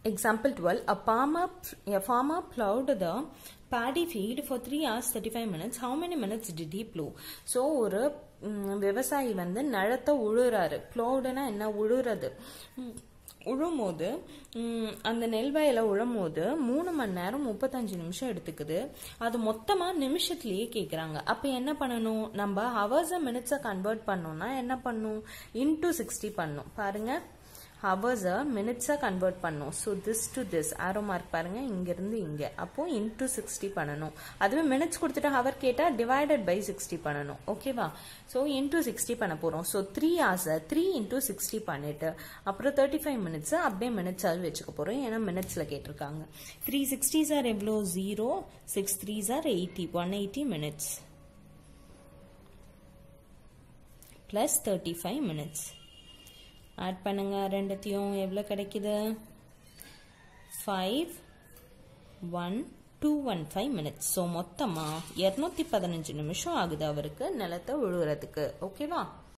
Example 12. A farmer, a farmer plowed the paddy field for 3 hours 35 minutes. How many minutes did he plow? So, ஒரு ம், விவசாயி வந்து நிலத்தை உழுறாரு ப்ளோடுனா என்ன உழுறது ம், உழும்போது ம், அந்த நெல் வயலை உழும்போது மூணு மணி நேரம் முப்பத்தஞ்சு நிமிஷம் எடுத்துக்குது அது மொத்தமா நிமிஷத்துலயே கேக்குறாங்க அப்ப என்ன பண்ணணும் நம்ம ஹவர்ஸ் மினிட்ஸை கன்வெர்ட் பண்ணோம்னா என்ன பண்ணும் இன்டூ சிக்ஸ்டி பண்ணும் பாருங்க ஹவர்ஸை மினிட்ஸை கன்வெர்ட் பண்ணும் so this to this arrow mark பாருங்க இங்கிருந்து இங்கே அப்போ இன்டூ சிக்ஸ்டி பண்ணணும் அதுவே மினிட்ஸ் கொடுத்துட்டு ஹவர் கேட்டால் டிவைடட் பை சிக்ஸ்டி பண்ணணும் ஓகேவா ஸோ இன்டூ சிக்ஸ்டி பண்ண போகிறோம் ஸோ த்ரீ ஹவர்ஸை த்ரீ இன்டூ சிக்ஸ்டி பண்ணிட்டு அப்புறம் தேர்ட்டி ஃபைவ் மினிட்ஸை அப்படியே மினிட்ஸாக வச்சுக்க போகிறோம் ஏன்னா மினிட்ஸில் கேட்டிருக்காங்க த்ரீ சிக்ஸ்டி சார் எவ்வளோ zero six three sir eighty one eighty minutes plus thirty five minutes add பண்ணுங்க ரெண்டுத்தையும் எவ்வளோ கிடைக்குது five one two one five minutes so மொத்தமாக இரநூத்தி பதினஞ்சு நிமிஷம் ஆகுது அவருக்கு நிலத்தை உழுவுறதுக்கு ஓகேவா